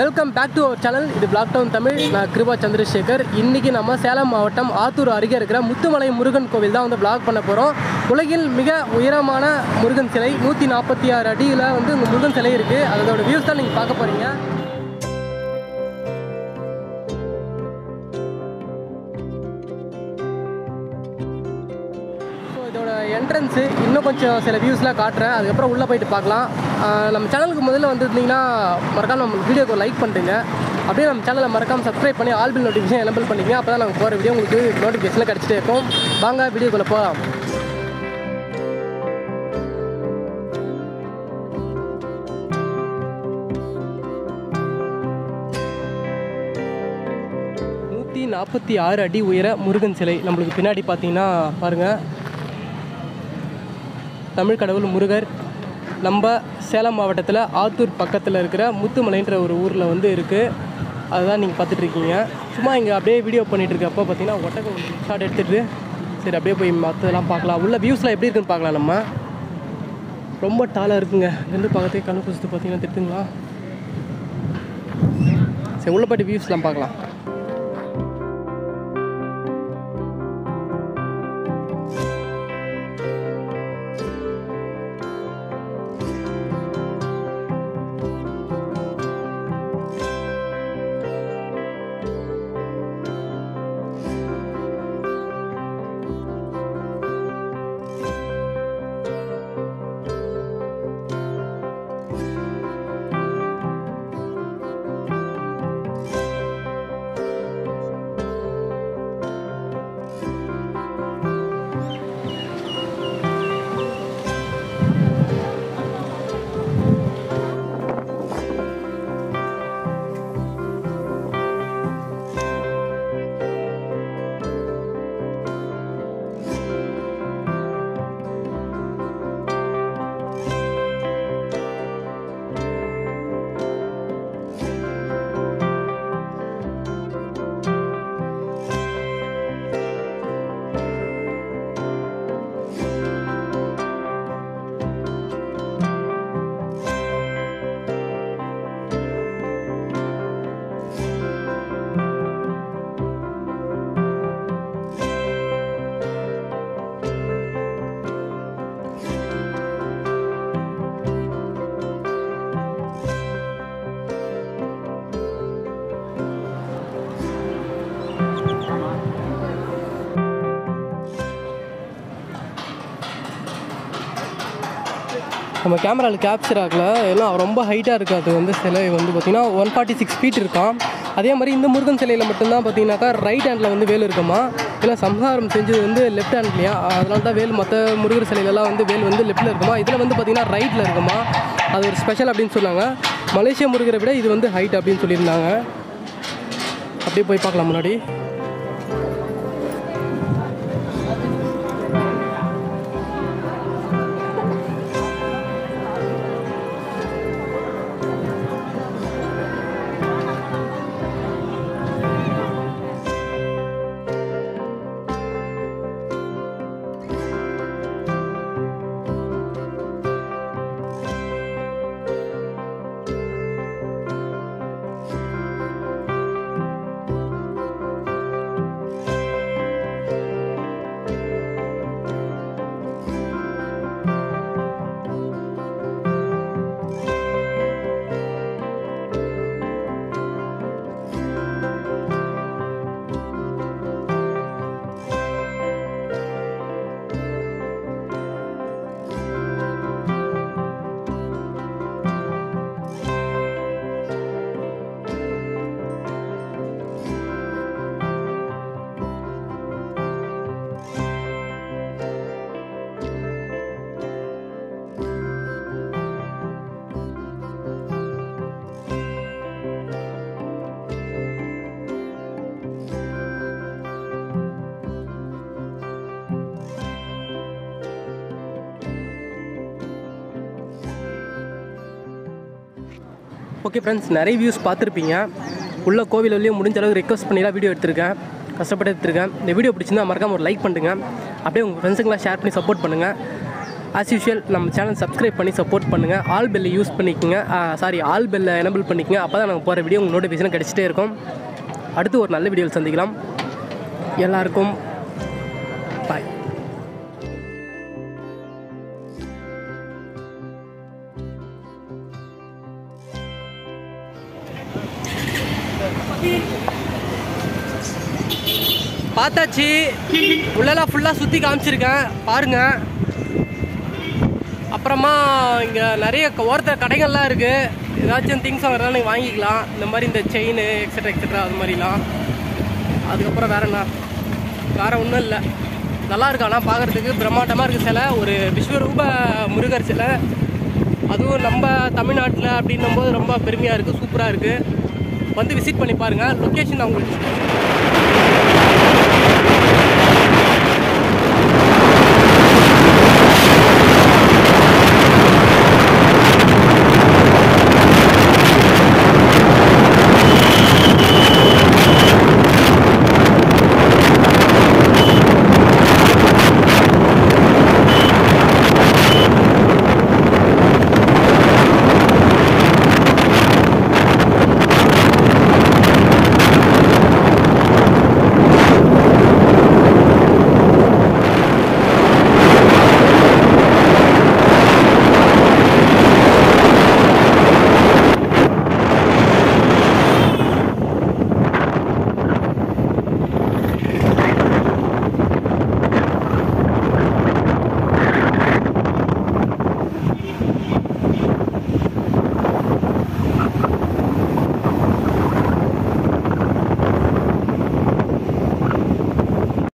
welcome back to our channel இது Blacktown Tamil நான் கிருபா சந்திரசேகர் இன்றைக்கி நம்ம சேலம் மாவட்டம் ஆத்தூர் அருகே இருக்கிற முத்துமலை முருகன் கோவில் தான் வந்து பிளாக் பண்ண போகிறோம் உலகில் மிக உயரமான முருகன் சிலை நூற்றி நாற்பத்தி ஆறு அடியில் வந்து இந்த முருகன் சிலை இருக்குது அதோட வியூஸ் தான் நீங்கள் பார்க்க போகிறீங்க ஸோ இதோட என்ட்ரன்ஸு இன்னும் கொஞ்சம் சில வியூஸ்லாம் காட்டுறேன் அதுக்கப்புறம் உள்ளே போயிட்டு பார்க்கலாம் ஆஹ் நம்ம சேனலுக்கு முதல்ல வந்துருந்தீங்கன்னா மறக்காம நம்ம வீடியோக்கு லைக் பண்ணுறீங்க அப்படியே நம்ம சேனலை மறக்காம சப்ஸ்கிரைப் பண்ணி ஆல் பில் நோட்டிஃபிகேஷன் எனபிள் பண்ணிங்க அப்போ தான் நாங்கள் போகிற வீடியோ உங்களுக்கு நோட்டிஃபிகேஷனில் கிடச்சிட்டே இருக்கும் வாங்க வீடியோக்குள்ளே போகலாம் நூற்றி நாற்பத்தி ஆறு அடி உயர முருகன் சிலை நம்மளுக்கு பின்னாடி பார்த்தீங்கன்னா பாருங்கள் தமிழ் கடவுள் முருகர் நம்ம சேலம் மாவட்டத்தில் ஆத்தூர் பக்கத்தில் இருக்கிற முத்துமலைன்ற ஒரு ஊரில் வந்து இருக்குது அதுதான் நீங்கள் பார்த்துட்டு இருக்கீங்க சும்மா இங்கே அப்படியே வீடியோ பண்ணிட்டு இருக்கப்போ பார்த்தீங்கன்னா ஒட்டகம் ஷாட் எடுத்துகிட்டு சரி அப்படியே போய் மற்றதெல்லாம் பார்க்கலாம் உள்ள வியூஸ்லாம் எப்படி இருக்குன்னு பார்க்கலாம் நம்ம ரொம்ப டாலாக இருக்குங்க ரெண்டு பக்கத்தையும் கண்ணு குசித்து பார்த்தீங்கன்னா தெரியுதுங்களா சரி உள்ள போய்ட்டு வியூஸ்லாம் பார்க்கலாம் நம்ம கேமராவில் கேப்சர் ஆகல ஏன்னா ரொம்ப ஹைட்டாக இருக்குது அது வந்து சிலை வந்து பார்த்திங்கன்னா ஒன் ஃபார்ட்டி சிக்ஸ் ஃபீட் இருக்கான் அதே மாதிரி இந்த முருகன் சிலையில் மட்டும்தான் பார்த்தீங்கன்னாக்கா ரைட் ஹேண்டில் வந்து வேல் இருக்குமா ஏன்னா சம்ஹாரம் செஞ்சது வந்து லெஃப்ட் ஹேண்ட்லையா அதனால தான் வேல் மற்ற முருகர் சிலையிலலாம் வந்து வேல் வந்து லெஃப்ட்டில் இருக்குமா இதில் வந்து பார்த்திங்கன்னா ரைட்டில் இருக்குமா அது ஒரு ஸ்பெஷல் அப்படின்னு சொன்னாங்க மலேசியா முருகரை விட இது வந்து ஹைட் அப்படின்னு சொல்லியிருந்தாங்க அப்படியே போய் பார்க்கலாம் முன்னாடி ஓகே ஃப்ரெண்ட்ஸ் நிறைய வியூஸ் பார்த்துருப்பீங்க உள்ள கோவில் வழியும் முடிஞ்ச அளவுக்கு ரெக்வஸ்ட் பண்ணி தான் வீடியோ எடுத்திருக்கேன் கஷ்டப்பட்டு எடுத்திருக்கேன் இந்த வீடியோ பிடிச்சிருந்தா மறக்காம ஒரு லைக் பண்ணுங்க அப்படியே உங்கள் ஃப்ரெண்ட்ஸுங்களாம் ஷேர் பண்ணி சப்போர்ட் பண்ணுங்கள் ஆஸ் யூஷுவல் நம்ம சேனல் சப்ஸ்கிரைப் பண்ணி சப்போர்ட் பண்ணுங்கள் ஆல் பெல்லை யூஸ் பண்ணிக்கோங்க சாரி ஆல் பெல்லை எனபிள் பண்ணிக்கோங்க அப்போ தான் நாங்கள் போகிற வீடியோ உங்கள் நோட்டிஃபிகேஷன் கிடச்சிட்டே இருக்கும் அடுத்து ஒரு நல்ல வீடியோவில் சந்திக்கலாம் எல்லாருக்கும் பாய் பார்த்தாச்சு உள்ளெல்லாம் ஃபுல்லாக சுற்றி காமிச்சிருக்கேன் பாருங்க அப்புறமா இங்கே நிறைய க- ஓரத்தில் கடைகள்லாம் இருக்குது ஏதாச்சும் திங்ஸ் வாங்குறதா நீங்கள் வாங்கிக்கலாம் இந்த மாதிரி இந்த செயின் எக்ஸட்ரா எக்ஸட்ரா அது மாதிரிலாம் அதுக்கப்புறம் வேற என்ன வேற ஒன்றும் இல்லை நல்லா இருக்கு ஆனால் பார்க்குறதுக்கு பிரம்மாண்டமாக இருக்குது சிலை ஒரு விஸ்வரூப முருகர் சிலை அதுவும் நம்ம தமிழ்நாட்டில் அப்படின்னும் போது ரொம்ப பெருமையாக இருக்குது சூப்பராக இருக்குது வந்து விசிட் பண்ணி பாருங்கள் லொக்கேஷன் நான் உங்களுக்கு